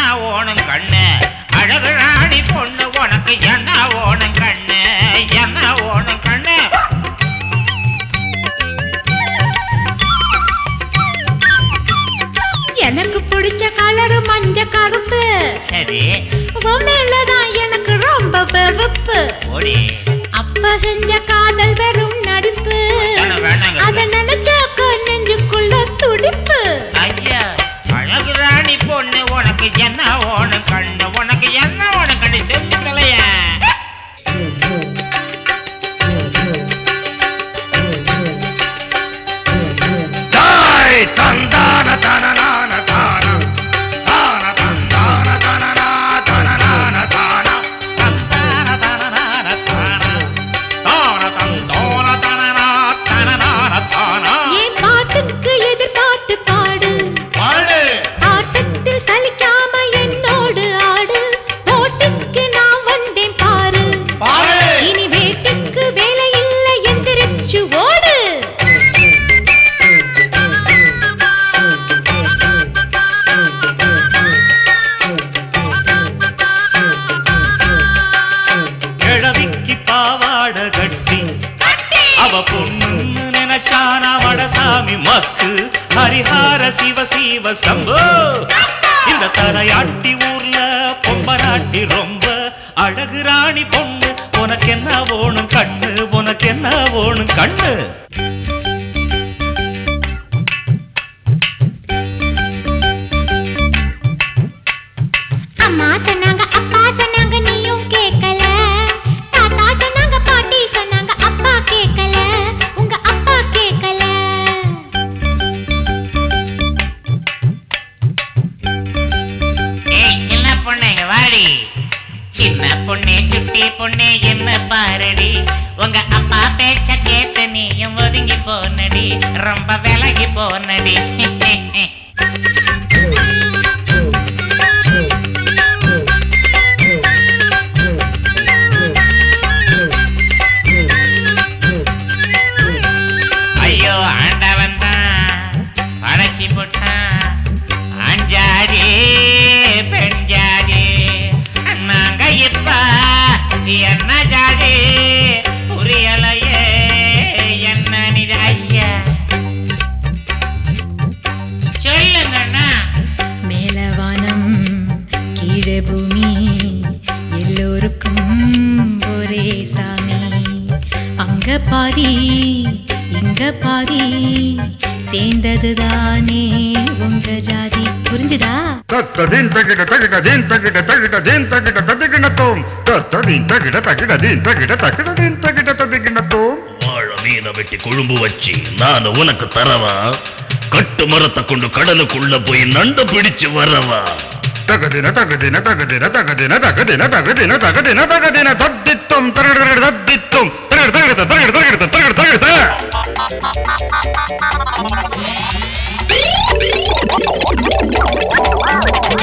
ஓணும் கண்ணு அழகு ராணி பொண்ணு உனக்கு என்ன ஓணும் கண்ணு என்ன ஓணும் கண்ணு எனக்கு பிடிச்ச கலரு மஞ்ச கருப்பு சரி உன் மேலதான் எனக்கு ரொம்ப வெறுப்பு ஓடி அப்பா செஞ்ச காதல் வெறும் நடிப்பு அதானே வேணாங்க. அத நினைச்சாக்க நெஞ்சுக்குள்ள துடிப்பு ஐயா அழகு ராணி பொண்ணு உனக்கு என்ன ஓணும் கண்ணு உனக்கு என்ன ஓணும் கண்ணு செஞ்சு தொலைய தாய் தந்தான தனனான தானா தான தந்தான தனனா தனனான தானா தந்தான தனனான தானா. தான தந்தோன தனனா தனனான தானா. என் பாட்டுக்கு எதிர்பார்த்து பாடு பாடு. ஆட்டத்தில் சலிக்காம என்னோடு ஆடு போட்டுக்கு நான் வந்தேன் பாரு பாடு. இனி வீட்டுக்கு வேலை இல்லை எந்திரிச்சு ஓடு கிழவிக்கு பாவாட கட்டி அவ பொண்ணுன்னு நினைச்சானா வடசாமி மக்கு ஹரிஹார சிவ சிவ சம்போ இந்த தரையாட்டி ஊர்ல பொம்பராட்டி ரொம்ப அழகு ராணி பொண்ணு உனக்கு என்ன வேணும் கண்ணு உனக்கு என்ன வேணும் கண்ணு அம்மா சொன்னாங்க அப்பா சொன்னாங்க நீயும் கேட்கல தாத்தா சொன்னாங்க பாட்டி சொன்னாங்க அப்பா கேட்கல உங்க அப்பா கேட்கல ஏய், சின்ன பொண்ணு இங்க வாடி சின்ன பொண்ணு சுட்டி பொண்ணு என்ன பாருடி உங்க அப்பா பேச்ச கேட்டு நீயும் ஒதுங்கி போனடி ரொம்ப விலகி போனடி ஐயோ ஆண்டவன் தான் படைச்சி போட்டான் அஞ்சாதி பெண்ஜாதி நாங்க இப்ப என்ன ஜாதி புரியலையே என்ன நிஜ ஐயா சொல்லுங்கண்ணா மேலவானம் கீழே பூமி எல்லோருக்கும் ஒரே சாமி அங்க பாதி இங்க பாதி சேர்ந்ததுதானே உங்க ஜாதி புரிஞ்சுதா தத்ததின் தகிட தகிட தீன் தகிட தகிட தீன் தகிட ததிகிணத்தோம் தத்ததின் தகிட தகிட தீன் தகிட தகிட தீன் தகிட ததிகிணத்தோம் வாழ மீனை வெட்டி குழும்பு வச்சு நான் உனக்கு தரவா கட்டு மரத்தை கொண்டு கடலுக்குள்ள போய் நண்டு பிடிச்சு வரவா தகதின தகதின தகதின தகதின தகதின தகதின தகதின தகதின தத்தித்தம் தரகட தத்தித்தம் தரகட தரகட தரகட தரகட தரகட தரகட